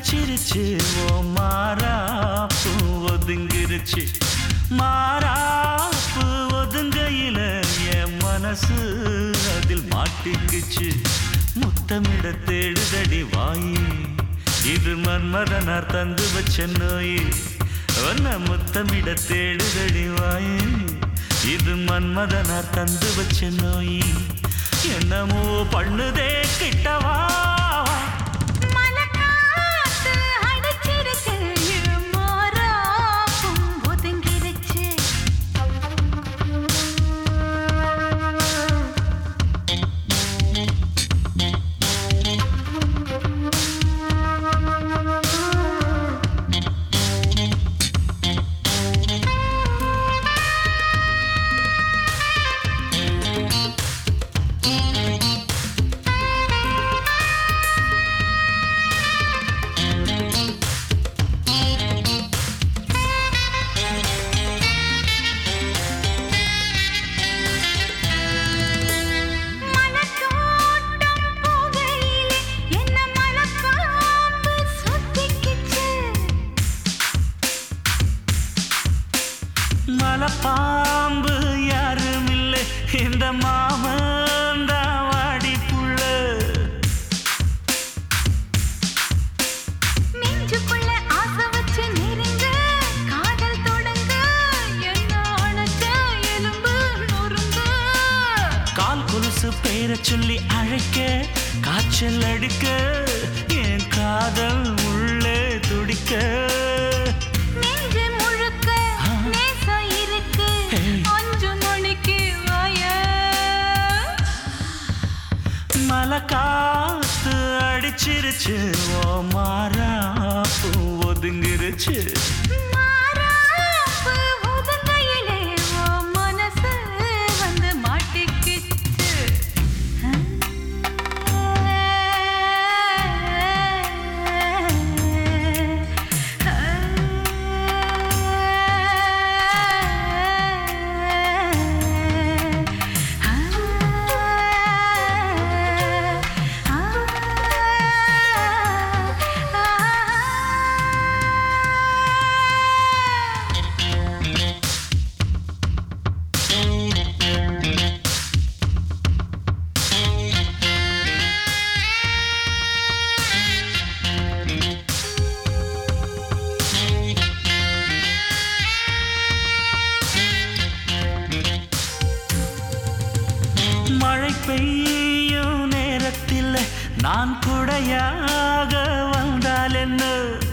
அடிச்சிருச்சு ஓ மாறாப்பு ஒதுங்கிருச்சு மாறாப்பு ஒதுங்கையில என் மனசு அதில் மாட்டிக்குச்சு முத்தமிட தேடுதடி வாயி இது மன்மதனார் தந்து வச்ச நோய் ஒன்ன முத்தமிட தேடுதடி வாயி இது மன்மதனார் தந்து வச்ச நோய் என்னமோ பண்ணுதே கிட்டவா மலக்காத்து அடிச்சிருச்சு மாறாப்பும் ஒதுங்கிருச்சு மனத்தோட்டம் போகையிலே என்ன மனப்பாம்பு சுத்திக்கிச்சு மலப்பாம்பு யாரும் இல்லை இந்த மாமன் தான் வாடி புள்ள நெஞ்சுக்குள்ள ஆசை வச்சு நெருங்க காதல் தொடங்க என்ன அணைச்ச எலும்பு நொறுங்க கால் கொலுசு பேர சொல்லி அழைக்க காய்ச்சல் அடிக்க என் காதல் உள்ளே துடிக்க நெஞ்சு முழுக்க நேசம் இருக்கு ஏய். அஞ்சு மணிக்கு வாய மலை காத்து அடிச்சிருச்சு ஓ மாறாப்பு ஒதுங்கிருச்சு மாறாப்பு ஒதுங்கையிலே உன் மனசு வந்து மாட்டிக்கிச்சு. மழை பெய்யும் நேரத்தில் நான் குடையாக வந்தால் என்ன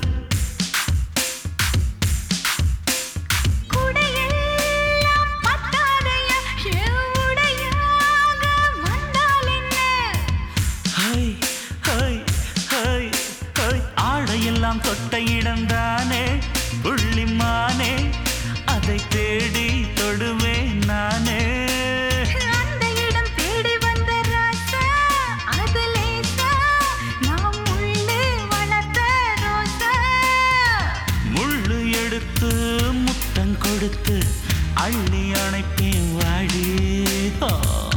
குடையெல்லாம் பத்தாதையா, என் உடையாக வந்தால் என்ன? ஹை ஹை ஹை ஹை ஆடையெல்லாம் தொட்ட இடம்தானே புள்ளிமானே அதை தேடி தொடுவேன் நானே அந்த இடம் தேடி வந்த ராசா, அது லேசா, நாம் உள்ளே வளர்த்த ரோசா. முள்ளு எடுத்து முத்தம் கொடுத்து அள்ளி அணைப்பேன் வாடி ஆ